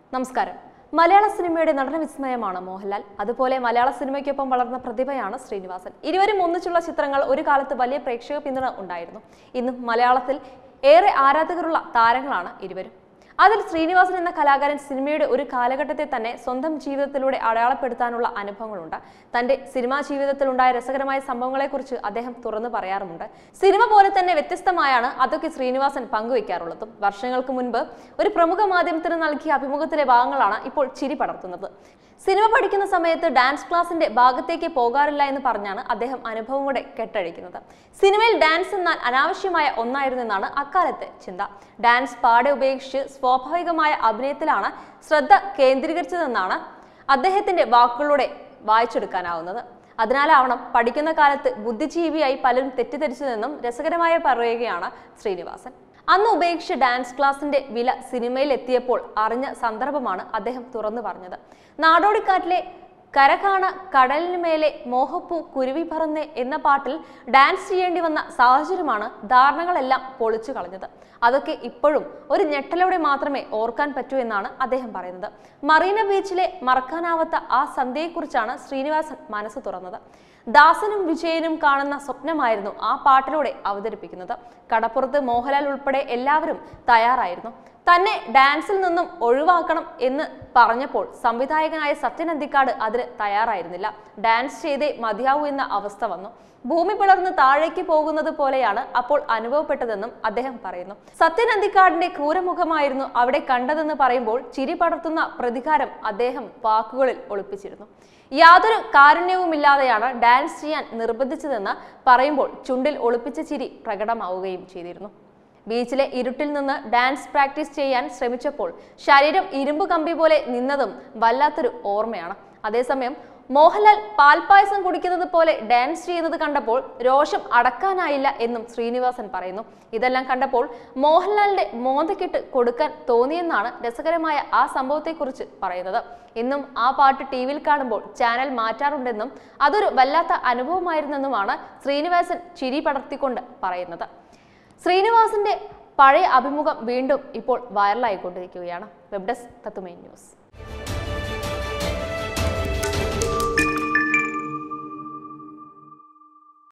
നമസ്കാരം മലയാള സിനിമയുടെ നടന വിസ്മയമാണ് മോഹൻലാൽ അതുപോലെ മലയാള സിനിമയ്ക്കൊപ്പം വളർന്ന പ്രതിഭയാണ് ശ്രീനിവാസൻ ഇരുവരും ഒന്നിച്ചുള്ള ചിത്രങ്ങൾ ഒരു കാലത്ത് വലിയ പ്രേക്ഷക പിന്തുണ ഉണ്ടായിരുന്നു ഇന്നും മലയാളത്തിൽ ഏറെ ആരാധകരുള്ള താരങ്ങളാണ് ഇരുവരും അതിൽ ശ്രീനിവാസൻ എന്ന കലാകാരൻ സിനിമയുടെ ഒരു കാലഘട്ടത്തെ തന്നെ സ്വന്തം ജീവിതത്തിലൂടെ അടയാളപ്പെടുത്താനുള്ള അനുഭവങ്ങളുണ്ട് തന്റെ സിനിമാ ജീവിതത്തിലുണ്ടായ രസകരമായ സംഭവങ്ങളെക്കുറിച്ച് അദ്ദേഹം തുറന്നു പറയാറുമുണ്ട് സിനിമ പോലെ തന്നെ വ്യത്യസ്തമായാണ് അതൊക്കെ ശ്രീനിവാസൻ പങ്കുവയ്ക്കാറുള്ളതും വർഷങ്ങൾക്ക് മുൻപ് ഒരു പ്രമുഖ മാധ്യമത്തിന് നൽകിയ അഭിമുഖത്തിലെ ഭാഗങ്ങളാണ് ഇപ്പോൾ ചിരി പടർത്തുന്നത് സിനിമ പഠിക്കുന്ന സമയത്ത് ഡാൻസ് ക്ലാസിന്റെ ഭാഗത്തേക്ക് പോകാറില്ല എന്ന് പറഞ്ഞാണ് അദ്ദേഹം അനുഭവങ്ങളുടെ കെട്ടഴിക്കുന്നത് സിനിമയിൽ ഡാൻസ് എന്നാൽ അനാവശ്യമായ ഒന്നായിരുന്നു എന്നാണ് അക്കാലത്തെ ചിന്ത ഡാൻസ് പാടെ ഉപേക്ഷിച്ച് സ്വാഭാവികമായ അഭിനയത്തിലാണ് ശ്രദ്ധ കേന്ദ്രീകരിച്ചതെന്നാണ് അദ്ദേഹത്തിന്റെ വാക്കുകളിലൂടെ വായിച്ചെടുക്കാനാവുന്നത് അതിനാലാവണം പഠിക്കുന്ന കാലത്ത് ബുദ്ധിജീവിയായി പലരും തെറ്റിദ്ധരിച്ചതെന്നും രസകരമായ പറയുകയാണ് ശ്രീനിവാസൻ അന്ന് ഉപേക്ഷിച്ച ഡാൻസ് ക്ലാസിന്റെ വില സിനിമയിൽ എത്തിയപ്പോൾ അറിഞ്ഞ സന്ദർഭമാണ് അദ്ദേഹം തുറന്നു പറഞ്ഞത് നാടോടിക്കാറ്റിലെ കരകാണ കടലിന് മേലെ മോഹപ്പൂ കുരുവി പറന്ന് എന്ന പാട്ടിൽ ഡാൻസ് ചെയ്യേണ്ടി വന്ന സാഹചര്യമാണ് ധാരണകളെല്ലാം പൊളിച്ചു കളഞ്ഞത് അതൊക്കെ ഇപ്പോഴും ഒരു ഞെട്ടലോടെ മാത്രമേ ഓർക്കാൻ പറ്റൂ എന്നാണ് അദ്ദേഹം പറയുന്നത് മറീന ബീച്ചിലെ മറക്കാനാവാത്ത ആ സന്ധ്യയെക്കുറിച്ചാണ് ശ്രീനിവാസൻ മനസ്സ് തുറന്നത് ദാസനും വിജയനും കാണുന്ന സ്വപ്നമായിരുന്നു ആ പാട്ടിലൂടെ അവതരിപ്പിക്കുന്നത് കടപ്പുറത്ത് മോഹൻലാൽ ഉൾപ്പെടെ എല്ലാവരും തയ്യാറായിരുന്നു തന്നെ ഡാൻസിൽ നിന്നും ഒഴിവാക്കണം എന്ന് പറഞ്ഞപ്പോൾ സംവിധായകനായ സത്യൻ അന്തിക്കാട് അതിന് തയ്യാറായിരുന്നില്ല ഡാൻസ് ചെയ്തേ മതിയാവൂ എന്ന അവസ്ഥ വന്നു ഭൂമി പിളർന്ന് താഴേക്ക് പോകുന്നത് പോലെയാണ് അപ്പോൾ അനുഭവപ്പെട്ടതെന്നും അദ്ദേഹം പറയുന്നു സത്യൻ അന്തിക്കാടിന്റെ ക്രൂരമുഖമായിരുന്നു അവിടെ കണ്ടതെന്ന് പറയുമ്പോൾ ചിരി പടർത്തുന്ന പ്രതികാരം അദ്ദേഹം വാക്കുകളിൽ ഒളിപ്പിച്ചിരുന്നു യാതൊരു കാരുണ്യവുമില്ലാതെയാണ് ഡാൻസ് ചെയ്യാൻ നിർബന്ധിച്ചതെന്ന് പറയുമ്പോൾ ചുണ്ടിൽ ഒളിപ്പിച്ച ചിരി പ്രകടമാവുകയും ചെയ്തിരുന്നു ബീച്ചിലെ ഇരുട്ടിൽ നിന്ന് ഡാൻസ് പ്രാക്ടീസ് ചെയ്യാൻ ശ്രമിച്ചപ്പോൾ ശരീരം ഇരുമ്പ് കമ്പി പോലെ നിന്നതും വല്ലാത്തൊരു ഓർമ്മയാണ് അതേസമയം മോഹൻലാൽ പാൽപ്പായസം കുടിക്കുന്നത് പോലെ ഡാൻസ് ചെയ്യുന്നത് കണ്ടപ്പോൾ രോഷം അടക്കാനായില്ല എന്നും ശ്രീനിവാസൻ പറയുന്നു ഇതെല്ലാം കണ്ടപ്പോൾ മോഹൻലാലിന്റെ മോന്തക്കിട്ട് കൊടുക്കാൻ തോന്നിയെന്നാണ് രസകരമായ ആ സംഭവത്തെക്കുറിച്ച് പറയുന്നത് ഇന്നും ആ പാട്ട് ടി വിയിൽ കാണുമ്പോൾ ചാനൽ മാറ്റാറുണ്ടെന്നും അതൊരു വല്ലാത്ത അനുഭവമായിരുന്നെന്നുമാണ് ശ്രീനിവാസൻ ചിരി പടർത്തിക്കൊണ്ട് പറയുന്നത് ശ്രീനിവാസിന്റെ പഴയ അഭിമുഖം വീണ്ടും ഇപ്പോൾ വൈറലായിക്കൊണ്ടിരിക്കുകയാണ് വെബ് ഡെസ്ക് തത്തുമൈ ന്യൂസ്